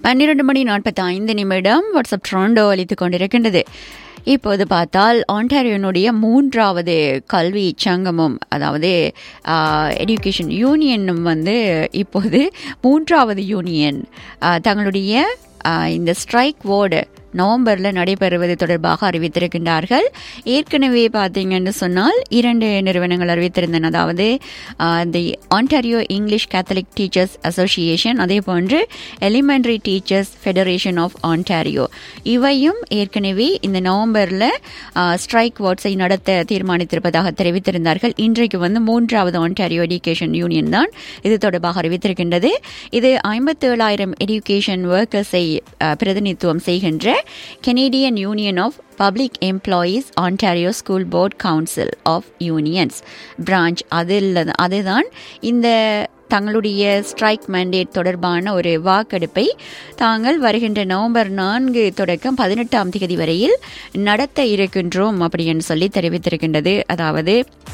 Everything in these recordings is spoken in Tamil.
பன்னிரண்டு மணி நாற்பத்தி ஐந்து நிமிடம் வாட்ஸ்அப் ட்ரோண்டோ அளித்துக் கொண்டிருக்கின்றது இப்போது பார்த்தால் ஆண்டாரியோனுடைய மூன்றாவது கல்வி சங்கமும் அதாவது எஜுகேஷன் யூனியனும் வந்து இப்போது மூன்றாவது யூனியன் ஆஹ், தங்களுடைய ஆஹ், இந்த ஸ்ட்ரைக் வோர்டு நவம்பரில் நடைபெறுவது தொடர்பாக அறிவித்திருக்கின்றார்கள் ஏற்கனவே பார்த்தீங்கன்னு சொன்னால் இரண்டு நிறுவனங்கள் அறிவித்திருந்தன அதாவது the Ontario English Catholic teachers association அதே போன்று elementary teachers federation of Ontario இவையும் ஏற்கனவே இந்த நவம்பரில் ஸ்ட்ரைக் வாட்ஸை நடத்த தீர்மானித்திருப்பதாக தெரிவித்திருந்தார்கள் இன்றைக்கு வந்து மூன்றாவது ஆன்டாரியோ எஜுகேஷன் யூனியன் தான் இது தொடர்பாக அறிவித்திருக்கின்றது இது ஐம்பத்தேழாயிரம் எஜுகேஷன் ஒர்க்கர்ஸை பிரதிநிதித்துவம் செய்கின்ற Canadian union of public employees Ontario school board council of unions branch அதில் அதுதான் இந்த தங்களுடைய ஸ்ட்ரைக் மேண்டேட் தொடர்பான ஒரு வாக்கெடுப்பை தாங்கள் வருகின்ற நவம்பர் நான்கு தொடக்கம் பதினெட்டாம் தேதி வரையில் நடத்த இருக்கின்றோம் அப்படின்னு சொல்லி தெரிவித்திருக்கின்றது அதாவது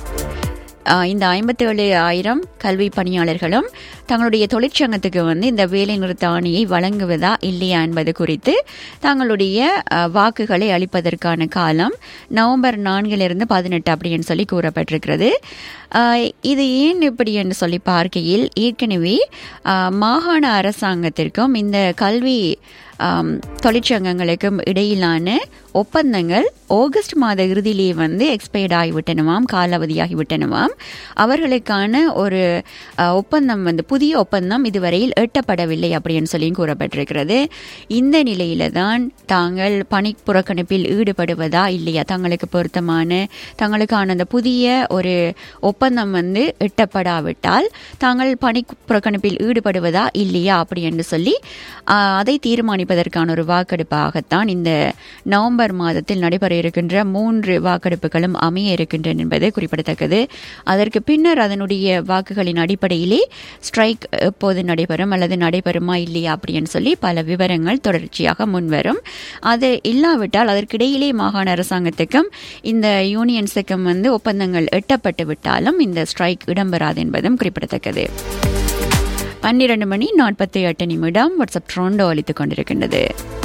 ஆஹ் இந்த ஐம்பத்தேழு ஆயிரம் கல்வி பணியாளர்களும் தங்களுடைய தொழிற்சங்கத்துக்கு வந்து இந்த வேலை நிறுத்த ஆணையை வழங்குவதா இல்லையா என்பது குறித்து தங்களுடைய ஆஹ், வாக்குகளை அளிப்பதற்கான காலம் நவம்பர் நான்கிலிருந்து பதினெட்டு அப்படின்னு சொல்லி கூறப்பட்டிருக்கிறது ஆஹ், இது ஏன் இப்படி என்று சொல்லி பார்க்கையில் ஏற்கனவே ஆஹ், மாகாண அரசாங்கத்திற்கும் இந்த கல்வி ஆம், தொழிற்சங்கங்களுக்கும் இடையிலான ஒப்பந்தங்கள் ஆகஸ்ட் மாத இறுதியிலேயே வந்து எக்ஸ்பயர்ட் ஆகிவிட்டனவாம் காலாவதியாகிவிட்டனவாம் அவர்களுக்கான ஒரு அஹ், ஒப்பந்தம் வந்து புதிய ஒப்பந்தம் இதுவரையில் எட்டப்படவில்லை அப்படின்னு சொல்லியும் கூறப்பட்டிருக்கிறது இந்த நிலையில தான் தாங்கள் பணி புறக்கணிப்பில் ஈடுபடுவதா இல்லையா தங்களுக்கு பொருத்தமான தங்களுக்கான அந்த புதிய ஒரு ஒப்பந்தம் வந்து எட்டப்படாவிட்டால் தாங்கள் பணி புறக்கணிப்பில் ஈடுபடுவதா இல்லையா அப்படி என்று சொல்லி ஆஹ், அதை தீர்மானிப்பதற்கான ஒரு வாக்கெடுப்பாகத்தான் இந்த நவம்பர் மாதத்தில் நடைபெற இருக்கின்ற மூன்று வாக்கெடுப்புகளும் அமைய இருக்கின்றன என்பது குறிப்பிடத்தக்கது அதற்கு பின்னர் அதனுடைய வாக்குகளின் அடிப்படையிலே ஸ்ட்ரைக் எப்போது நடைபெறும் அல்லது நடைபெறுமா இல்லையா அப்படின்னு சொல்லி பல விவரங்கள் தொடர்ச்சியாக முன்வரும் அது இல்லாவிட்டால் அதற்கிடையிலே மாகாண அரசாங்கத்துக்கும் இந்த யூனியன்ஸுக்கும் வந்து ஒப்பந்தங்கள் எட்டப்பட்டு விட்டாலும் இந்த ஸ்ட்ரைக் இடம்பெறாது என்பதும் குறிப்பிடத்தக்கது பன்னிரண்டு மணி நாற்பத்தி எட்டு நிமிடம் வாட்ஸ்அப் ட்ரோண்டோ அளித்துக் கொண்டிருக்கின்றது